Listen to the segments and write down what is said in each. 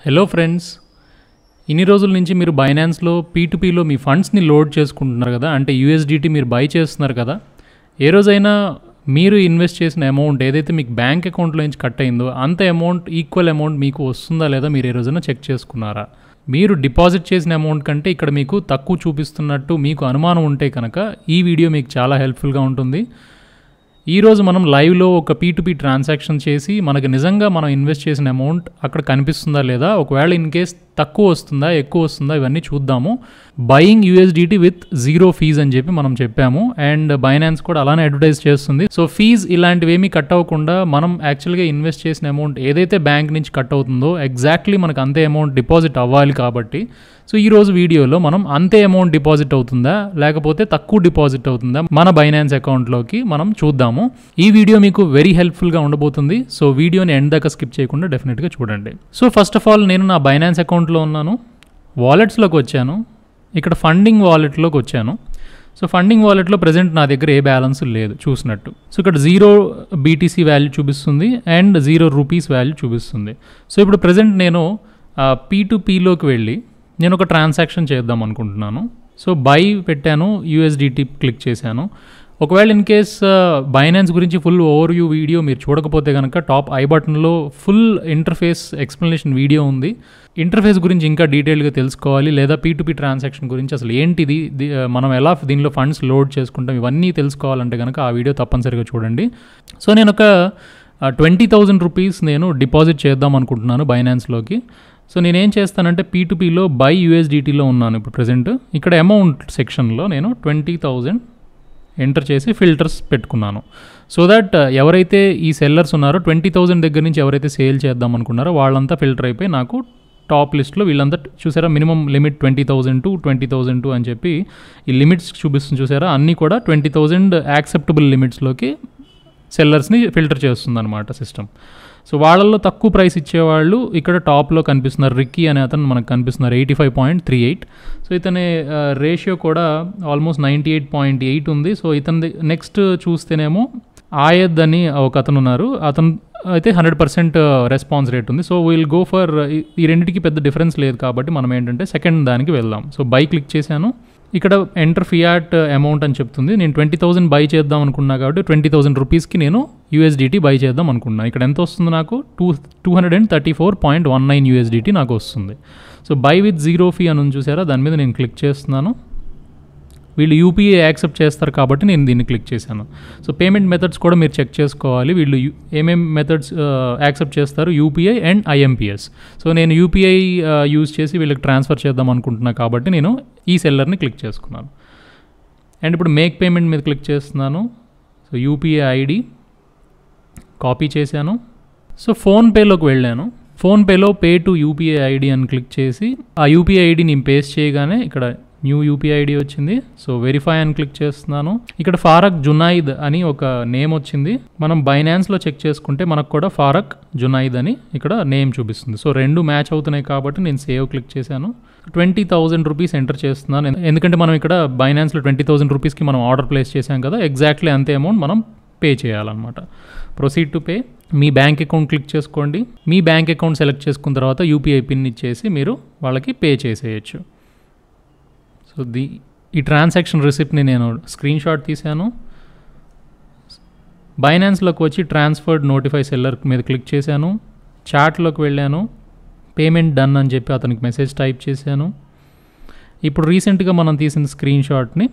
hello friends ఇన్ని రోజుల నుంచి మీరు బైనాన్స్లో పీటుపీలో మీ ఫండ్స్ని లోడ్ చేసుకుంటున్నారు కదా అంటే యూఎస్డిటీ మీరు బై చేస్తున్నారు కదా ఏ రోజైనా మీరు ఇన్వెస్ట్ చేసిన అమౌంట్ ఏదైతే మీకు బ్యాంక్ అకౌంట్లో నుంచి కట్ అయిందో అంత అమౌంట్ ఈక్వల్ అమౌంట్ మీకు వస్తుందా లేదా మీరు ఏ రోజైనా చెక్ చేసుకున్నారా మీరు డిపాజిట్ చేసిన అమౌంట్ కంటే ఇక్కడ మీకు తక్కువ చూపిస్తున్నట్టు మీకు అనుమానం ఉంటే కనుక ఈ వీడియో మీకు చాలా హెల్ప్ఫుల్గా ఉంటుంది ఈరోజు మనం లైవ్లో ఒక పీ ట్రాన్సాక్షన్ చేసి మనకి నిజంగా మనం ఇన్వెస్ట్ చేసిన అమౌంట్ అక్కడ కనిపిస్తుందా లేదా ఒకవేళ ఇన్ కేస్ తక్కువ వస్తుందా ఎక్కువ వస్తుందా ఇవన్నీ చూద్దాము buying USDT with zero fees అని చెప్పి మనం చెప్పాము అండ్ బైనాన్స్ కూడా అలానే అడ్వర్టైజ్ చేస్తుంది సో ఫీజ్ ఇలాంటివి ఏమీ కట్ అవ్వకుండా మనం యాక్చువల్గా ఇన్వెస్ట్ చేసిన అమౌంట్ ఏదైతే బ్యాంక్ నుంచి కట్ అవుతుందో ఎగ్జాక్ట్లీ మనకు అంతే అమౌంట్ డిపాజిట్ అవ్వాలి కాబట్టి సో ఈ రోజు వీడియోలో మనం అంతే అమౌంట్ డిపాజిట్ అవుతుందా లేకపోతే తక్కువ డిపాజిట్ అవుతుందా మన బైనాన్స్ అకౌంట్లోకి మనం చూద్దాము ఈ వీడియో మీకు వెరీ హెల్ప్ఫుల్గా ఉండబోతుంది సో వీడియోని ఎండ్ దాకా స్కిప్ చేయకుండా డెఫినెట్గా చూడండి సో ఫస్ట్ ఆఫ్ ఆల్ నేను నా బైనాన్స్ అకౌంట్లో ఉన్నాను వాలెట్స్లోకి వచ్చాను ఇక్కడ ఫండింగ్ వాలెట్లోకి వచ్చాను సో ఫండింగ్ వాలెట్లో ప్రజెంట్ నా దగ్గర ఏ బ్యాలెన్స్ లేదు చూసినట్టు సో ఇక్కడ జీరో బీటీసీ వాల్యూ చూపిస్తుంది అండ్ జీరో రూపీస్ వాల్యూ చూపిస్తుంది సో ఇప్పుడు ప్రజెంట్ నేను పీ టు పీలోకి వెళ్ళి నేను ఒక ట్రాన్సాక్షన్ చేద్దాం అనుకుంటున్నాను సో బై పెట్టాను యూఎస్డిటీ క్లిక్ చేశాను ఒకవేళ ఇన్ కేస్ బైనాన్స్ గురించి ఫుల్ ఓవర్ వ్యూ వీడియో మీరు చూడకపోతే కనుక టాప్ ఐ బటన్లో ఫుల్ ఇంటర్ఫేస్ ఎక్స్ప్లెనేషన్ వీడియో ఉంది ఇంటర్ఫేస్ గురించి ఇంకా డీటెయిల్గా తెలుసుకోవాలి లేదా పీ టు పీ ట్రాన్సాక్షన్ గురించి అసలు ఏంటిది ది- మనం ఎలా దీనిలో ఫండ్స్ లోడ్ చేసుకుంటాం ఇవన్నీ తెలుసుకోవాలంటే కనుక ఆ వీడియో తప్పనిసరిగా చూడండి సో నేను ఒక ట్వంటీ థౌజండ్ రూపీస్ నేను డిపాజిట్ చేద్దాం అనుకుంటున్నాను బైనాన్స్లోకి సో నేనేం చేస్తానంటే పీ టు పీలో బై యూఎస్డిటీలో ఉన్నాను ఇప్పుడు ప్రజెంట్ ఇక్కడ అమౌంట్ సెక్షన్లో నేను ట్వంటీ థౌజండ్ ఎంటర్ చేసి ఫిల్టర్స్ పెట్టుకున్నాను సో దట్ ఎవరైతే ఈ సెల్లర్స్ ఉన్నారో ట్వంటీ థౌజండ్ దగ్గర నుంచి ఎవరైతే సేల్ చేద్దాం అనుకున్నారో వాళ్ళంతా ఫిల్టర్ అయిపోయి నాకు టాప్ లిస్ట్లో వీళ్ళంతా చూసారా minimum limit twenty thousand to twenty thousand to అని చెప్పి ఈ లిమిట్స్ చూపిస్తుంది చూసారా అన్నీ కూడా ట్వంటీ థౌజండ్ యాక్సెప్టబుల్ లిమిట్స్లోకి సెల్లర్స్ని ఫిల్టర్ చేస్తుంది అనమాట సిస్టమ్ సో వాళ్ళల్లో తక్కువ ప్రైస్ ఇచ్చేవాళ్ళు ఇక్కడ టాప్లో కనిపిస్తున్నారు రిక్కీ అనే అతను మనకు కనిపిస్తున్నారు eighty five point three eight so ఇతని రేషియో కూడా almost ninety eight point eight ఉంది సో ఇతని నెక్స్ట్ చూస్తేనేమో ఆయద్ అని ఒక అతను ఉన్నారు అతను అయితే హండ్రెడ్ పర్సెంట్ రెస్పాన్స్ రేట్ ఉంది సో విల్ గో ఫర్ ఈ రెండింటికి పెద్ద డిఫరెన్స్ లేదు కాబట్టి మనం ఏంటంటే సెకండ్ దానికి వెళ్దాం సో బై క్లిక్ చేశాను ఇక్కడ ఎంటర్ ఫియాట్ అమౌంట్ అని చెప్తుంది నేను ట్వంటీ థౌసండ్ బై చేద్దాం అనుకున్నా కాబట్టి ట్వంటీ థౌసండ్ రూపీస్కి నేను యూఎస్డిటీ బై చేద్దాం అనుకున్నా ఇక్కడ ఎంత వస్తుంది నాకు two two hundred and thirty four point one nine USDT నాకు వస్తుంది so buy with zero fee అని ఉంది చూసారా దాని మీద నేను క్లిక్ చేస్తున్నాను వీళ్ళు యూపీఐ యాక్సెప్ట్ చేస్తారు కాబట్టి నేను దీన్ని క్లిక్ చేశాను సో పేమెంట్ మెథడ్స్ కూడా మీరు చెక్ చేసుకోవాలి వీళ్ళు యు- ఏమేం మెథడ్స్ యాక్సెప్ట్ చేస్తారు యూపీఐ అండ్ ఐఎంపిఎస్ సో నేను యూపీఐ యూజ్ చేసి వీళ్ళకి ట్రాన్స్ఫర్ చేద్దాం అనుకుంటున్నా కాబట్టి నేను ఈ సెల్లర్ని క్లిక్ చేసుకున్నాను అండ్ ఇప్పుడు మేక్ పేమెంట్ మీద క్లిక్ చేస్తున్నాను సో యూపీఐ ఐడి కాపీ చేశాను సో ఫోన్పేలోకి వెళ్ళాను ఫోన్పేలో పే టు యూపీఐ ఐడి అని క్లిక్ చేసి ఆ యూపీఐ ఐడి నేను పేస్ట్ చేయగానే ఇక్కడ న్యూ యూపీఐ ఐడి వచ్చింది సో వెరిఫై అని క్లిక్ చేస్తున్నాను ఇక్కడ ఫారక్ జునాయిద్ అని ఒక నేమ్ వచ్చింది మనం బైనాన్స్లో చెక్ చేసుకుంటే మనకు కూడా ఫారక్ జునాయిద్ అని ఇక్కడ నేమ్ చూపిస్తుంది సో రెండు మ్యాచ్ అవుతున్నాయి కాబట్టి నేను సేవ్ క్లిక్ చేశాను ట్వంటీ థౌజండ్ రూపీస్ ఎంటర్ చేస్తున్నాను ఎందు- ఎందుకంటే మనం ఇక్కడ బైనాన్స్లో ట్వంటీ థౌసండ్ రూపీస్కి మనం ఆర్డర్ ప్లేస్ చేశాం కదా ఎగ్జాక్ట్లీ అంతే అమౌంట్ మనం పే చేయాలన్నమాట ప్రొసీడ్ టు పే మీ బ్యాంక్ అకౌంట్ క్లిక్ చేసుకోండి మీ బ్యాంక్ అకౌంట్ సెలెక్ట్ చేసుకున్న తర్వాత యూపీఐ పిన్ ఇచ్చేసి మీరు వాళ్ళకి పే చేసేయచ్చు సో ది ఈ ట్రాన్సాక్షన్ రిసిప్ట్ని నేను స్క్రీన్ షాట్ తీశాను బైనాన్స్లోకి వచ్చి ట్రాన్స్ఫర్డ్ నోటిఫై సెల్లర్ మీద క్లిక్ చేశాను చాట్లోకి వెళ్ళాను పేమెంట్ డన్ అని చెప్పి అతనికి మెసేజ్ టైప్ చేశాను ఇప్పుడు రీసెంట్గా మనం తీసిన స్క్రీన్ షాట్ని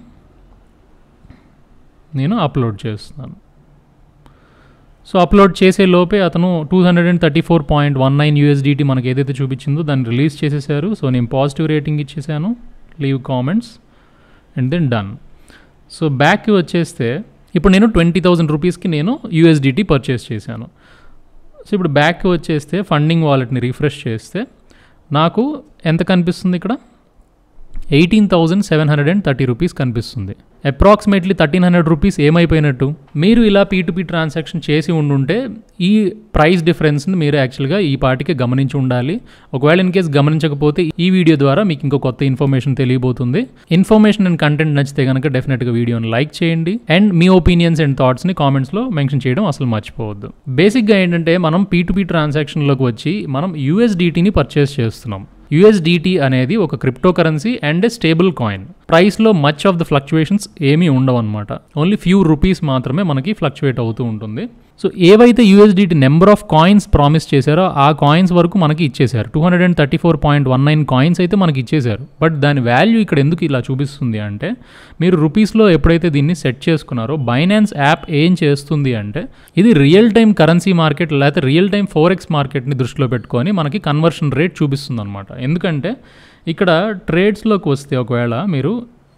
నేను అప్లోడ్ చేస్తున్నాను సో అప్లోడ్ చేసే లోపే అతను two hundred and thirty four point one nine USDT మనకి ఏదైతే చూపించిందో దాన్ని రిలీజ్ చేసేసారు సో నేను పాజిటివ్ రేటింగ్ ఇచ్చేసాను leave comments and then done so బ్యాక్కి వచ్చేస్తే ఇప్పుడు నేను ట్వంటీ థౌజండ్ రూపీస్కి నేను యూఎస్డిటీ పర్చేస్ చేశాను సో ఇప్పుడు బ్యాక్కి వచ్చేస్తే ఫండింగ్ వాలెట్ని రిఫ్రెష్ చేస్తే నాకు ఎంత కనిపిస్తుంది ఇక్కడ eighteen thousand seven hundred and thirty rupees కనిపిస్తుంది అప్రాక్సిమేట్లీ థర్టీన్ హండ్రెడ్ రూపీస్ ఏమైపోయినట్టు మీరు ఇలా పీ ట్రాన్సాక్షన్ చేసి ఉండుంటే ఈ ప్రైస్ డిఫరెన్స్ని మీరు యాక్చువల్గా ఈ పాటికి గమనించి ఉండాలి ఒకవేళ ఇన్ కేస్ గమనించకపోతే ఈ వీడియో ద్వారా మీకు ఇంకో కొత్త ఇన్ఫర్మేషన్ తెలియబోతుంది ఇన్ఫర్మేషన్ అండ్ కంటెంట్ నచ్చితే కనుక డెఫినెట్గా వీడియోని లైక్ చేయండి అండ్ మీ ఒపీనియన్స్ అండ్ థాట్స్ని కామెంట్స్లో మెన్షన్ చేయడం అసలు మర్చిపోవద్దు బేసిక్గా ఏంటంటే మనం పీ టు పీ ట్రాన్సాక్షన్లోకి వచ్చి మనం యూఎస్డిటీని పర్చేస్ చేస్తున్నాం యూఎస్డిటీ అనేది ఒక crypto currency and a stable coin ప్రైస్లో మచ్ ఆఫ్ ద ఫ్లక్చువేషన్స్ ఏమీ ఉండవు అనమాట ఓన్లీ ఫ్యూ రూపీస్ మాత్రమే మనకి ఫ్లక్చువేట్ అవుతూ ఉంటుంది సో ఏవైతే USDT number of coins promise చేశారో ఆ కాయిన్స్ వరకు మనకి ఇచ్చేశారు two hundred and thirty four point one nine coins అయితే మనకి ఇచ్చేశారు బట్ దాని వాల్యూ ఇక్కడ ఎందుకు ఇలా చూపిస్తుంది అంటే మీరు రూపీస్లో ఎప్పుడైతే దీన్ని సెట్ చేసుకున్నారో బైనాన్స్ యాప్ ఏం చేస్తుంది అంటే ఇది రియల్ టైం కరెన్సీ మార్కెట్ లేకపోతే రియల్ టైం ఫోరెక్స్ మార్కెట్ని దృష్టిలో పెట్టుకొని మనకి కన్వర్షన్ రేట్ చూపిస్తుంది అనమాట ఎందుకంటే ఇక్కడ ట్రేడ్స్లోకి వస్తే ఒకవేళ మీరు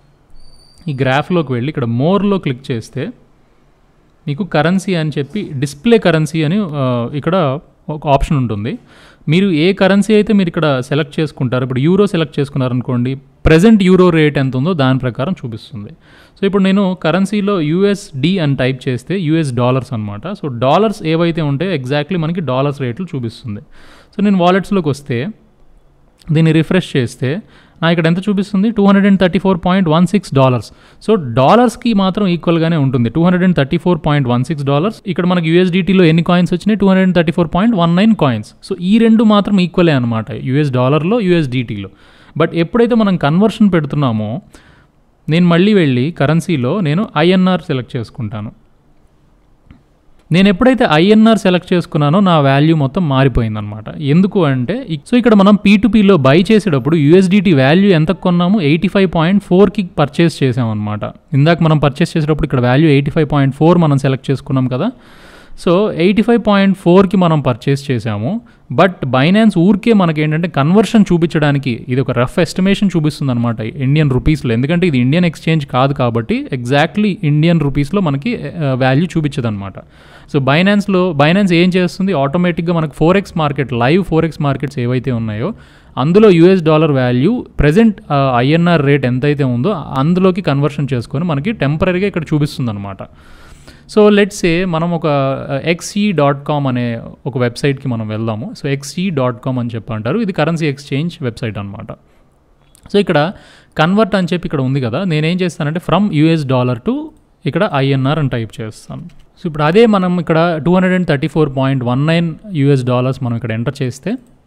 ఈ గ్రాఫ్లోకి వెళ్ళి ఇక్కడ మోర్లో క్లిక్ చేస్తే మీకు కరెన్సీ అని చెప్పి డిస్ప్లే కరెన్సీ అని ఆ, ఇక్కడ ఒక ఆప్షన్ ఉంటుంది మీరు ఏ కరెన్సీ అయితే మీరు ఇక్కడ సెలెక్ట్ చేసుకుంటారు ఇప్పుడు యూరో సెలెక్ట్ చేసుకున్నారనుకోండి ప్రజెంట్ యూరో రేట్ ఎంత ఉందో దాని ప్రకారం చూపిస్తుంది సో ఇప్పుడు నేను కరెన్సీలో యూఎస్డి అని టైప్ చేస్తే యూఎస్ డాలర్స్ అనమాట సో డాలర్స్ ఏవైతే ఉంటాయో ఎగ్జాక్ట్లీ మనకి డాలర్స్ రేట్లు చూపిస్తుంది సో నేను వాలెట్స్లోకి వస్తే దీన్ని రిఫ్రెష్ చేస్తే నా ఇక్కడ ఎంత చూపిస్తుంది two hundred and thirty four point one six dollars so డాలర్స్కి మాత్రం ఈక్వల్గానే ఉంటుంది two hundred and thirty four point one six dollars ఇక్కడ మనకి యూఎస్డిటీలో ఎన్ని కాయిన్స్ వచ్చినాయి two hundred and thirty four point one nine coins so ఈ రెండు మాత్రం ఈక్వలే అనమాట యూఎస్ డాలర్లో యూఎస్డిటీలో బట్ ఎప్పుడైతే మనం కన్వర్షన్ పెడుతున్నామో నేను మళ్ళీ వెళ్ళి కరెన్సీలో నేను ఐఎన్ఆర్ సెలెక్ట్ చేసుకుంటాను నేను ఎప్పుడైతే ఐఎన్ఆర్ సెలెక్ట్ చేసుకున్నానో నా వాల్యూ మొత్తం మారిపోయిందనమాట ఎందుకు అంటే ఇక్- సో ఇక్కడ మనం పీటుపీలో బై చేసేటప్పుడు యూఎస్డిటీ వాల్యూ ఎంత కొన్నాము ఎయిటీ ఫైవ్ పాయింట్ ఫోర్కి పర్చేస్ చేసామన్నమాట ఇందాక మనం పర్చేస్ చేసేటప్పుడు ఇక్కడ value eighty five point four మనం సెలెక్ట్ చేసుకున్నాం కదా సో ఎయిటీ ఫైవ్ పాయింట్ ఫోర్కి మనం పర్చేస్ చేసాము బట్ బైనాన్స్ ఊరికే మనకి ఏంటంటే కన్వర్షన్ చూపించడానికి ఇది ఒక రఫ్ ఎస్టిమేషన్ చూపిస్తుంది అనమాట ఇండియన్ రూపీస్లో ఎందుకంటే ఇది ఇండియన్ ఎక్స్చేంజ్ కాదు కాబట్టి ఎగ్జాక్ట్లీ ఇండియన్ రూపీస్లో మనకి వాల్యూ చూపించదు అనమాట సో బైనాన్స్లో బైనాన్స్ ఏం చేస్తుంది ఆటోమేటిక్గా మనకు forex market live forex markets ఏవైతే ఉన్నాయో అందులో US dollar value present INR rate ఎంతైతే ఉందో అందులోకి కన్వర్షన్ చేసుకొని మనకి టెంపరీగా ఇక్కడ చూపిస్తుంది అనమాట సో లెట్స్ ఏ మనం ఒక ఎక్స్ఈ డాట్ కామ్ అనే ఒక వెబ్సైట్కి మనం వెళ్దాము సో ఎక్స్ఈ డాట్ కామ్ అని చెప్పి అంటారు ఇది కరెన్సీ ఎక్స్చేంజ్ వెబ్సైట్ అనమాట సో ఇక్కడ కన్వర్ట్ అని చెప్పి ఇక్కడ ఉంది కదా నేనేం చేస్తానంటే ఫ్రమ్ యూఎస్ డాలర్ టు ఇక్కడ ఐఎన్ఆర్ అని టైప్ చేస్తాను సో ఇప్పుడు అదే మనం ఇక్కడ two hundred and thirty four point one nine US dollars మనం ఇక్కడ ఎంటర్ చేస్తే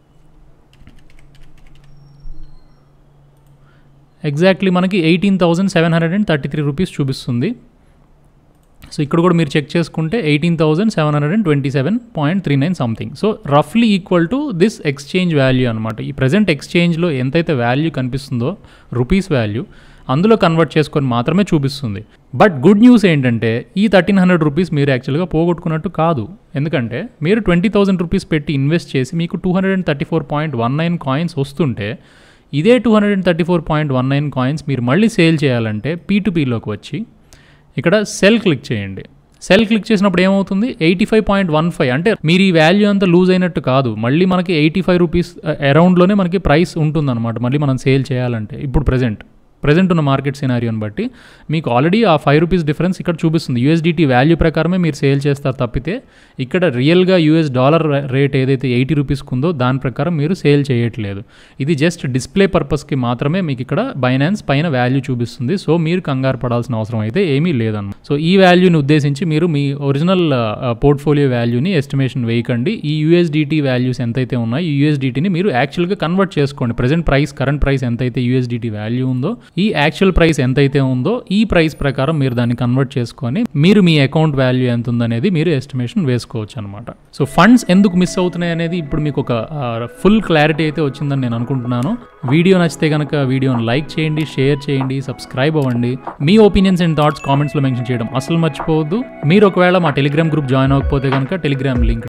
ఎగ్జాక్ట్లీ మనకి eighteen thousand seven hundred and thirty three rupees చూపిస్తుంది సో ఇక్కడ కూడా మీరు చెక్ చేసుకుంటే eighteen thousand seven hundred and twenty seven point three nine something so రఫ్లీ equal to this exchange value అనమాట ఈ ప్రజెంట్ ఎక్స్చేంజ్లో ఎంతైతే వాల్యూ కనిపిస్తుందో రూపీస్ వాల్యూ అందులో కన్వర్ట్ చేసుకొని మాత్రమే చూపిస్తుంది బట్ గుడ్ న్యూస్ ఏంటంటే ఈ థర్టీన్ హండ్రెడ్ రూపీస్ మీరు యాక్చువల్గా పోగొట్టుకున్నట్టు కాదు ఎందుకంటే మీరు ట్వంటీ థౌసండ్ రూపీస్ పెట్టి ఇన్వెస్ట్ చేసి మీకు two hundred and thirty four point one nine coins వస్తుంటే ఇదే two hundred and thirty four point one nine coins మీరు మళ్ళీ సేల్ చేయాలంటే పీటుపీలోకి వచ్చి ఇక్కడ సెల్ క్లిక్ చేయండి సెల్ క్లిక్ చేసినప్పుడు ఏమవుతుంది eighty five point one five అంటే మీరు ఈ వాల్యూ అంతా లూజ్ అయినట్టు కాదు మళ్ళీ మనకి ఎయిటీ ఫైవ్ రూపీస్ అరౌండ్లోనే మనకి ప్రైస్ ఉంటుందన్నమాట మళ్ళీ మనం సేల్ చేయాలంటే ఇప్పుడు ప్రజెంట్ ప్రజెంట్ ఉన్న మార్కెట్ సినారియోని బట్టి మీకు ఆల్రెడీ ఆ ఫైవ్ రూపీస్ డిఫరెన్స్ ఇక్కడ చూపిస్తుంది యూఎస్డిటీ వాల్యూ ప్రకారమే మీరు సేల్ చేస్తారు తప్పితే ఇక్కడ రియల్గా యూఎస్ డాలర్ రేట్ ఏదైతే ఎయిటీ రూపీస్కి ఉందో దాని ప్రకారం మీరు సేల్ చేయట్లేదు ఇది జస్ట్ డిస్ప్లే పర్పస్కి మాత్రమే మీకు ఇక్కడ బైనాన్స్ పైన వాల్యూ చూపిస్తుంది సో మీరు కంగారు పడాల్సిన అవసరం అయితే ఏమీ లేదన్నమాట సో ఈ వాల్యూని ఉద్దేశించి మీరు మీ ఒరిజినల్ పోర్ట్ఫోలియో వాల్యూని ఎస్టిమేషన్ వేయకండి ఈ యూఎస్డిటీ వాల్యూస్ ఎంతైతే ఉన్నాయో ఈ యూఎస్డిటీని మీరు యాక్చువల్గా కన్వర్ట్ చేసుకోండి ప్రజెంట్ ప్రైస్ కరెంట్ ప్రైస్ ఎంతైతే యూఎస్డిటీ వాల్యూ ఉందో ఈ యాక్చువల్ ప్రైస్ ఎంతైతే ఉందో ఈ ప్రైస్ ప్రకారం మీరు దాన్ని కన్వర్ట్ చేసుకొని మీరు మీ అకౌంట్ వాల్యూ ఎంత ఉందనేది మీరు ఎస్టిమేషన్ వేసుకోవచ్చు అనమాట సో ఫండ్స్ ఎందుకు మిస్ అవుతున్నాయి అనేది ఇప్పుడు మీకు ఒక ఫుల్ క్లారిటీ అయితే వచ్చిందని నేను అనుకుంటున్నాను వీడియో నచ్చితే కనుక వీడియోని లైక్ చేయండి షేర్ చేయండి సబ్స్క్రైబ్ అవ్వండి మీ ఒపీనియన్స్ అండ్ థాట్స్ కామెంట్స్లో మెన్షన్ చేయడం అసలు మర్చిపోవద్దు మీరు ఒకవేళ మా టెలిగ్రామ్ గ్రూప్ జాయిన్ అవ్వకపోతే కనుక టెలిగ్రామ్ లింక్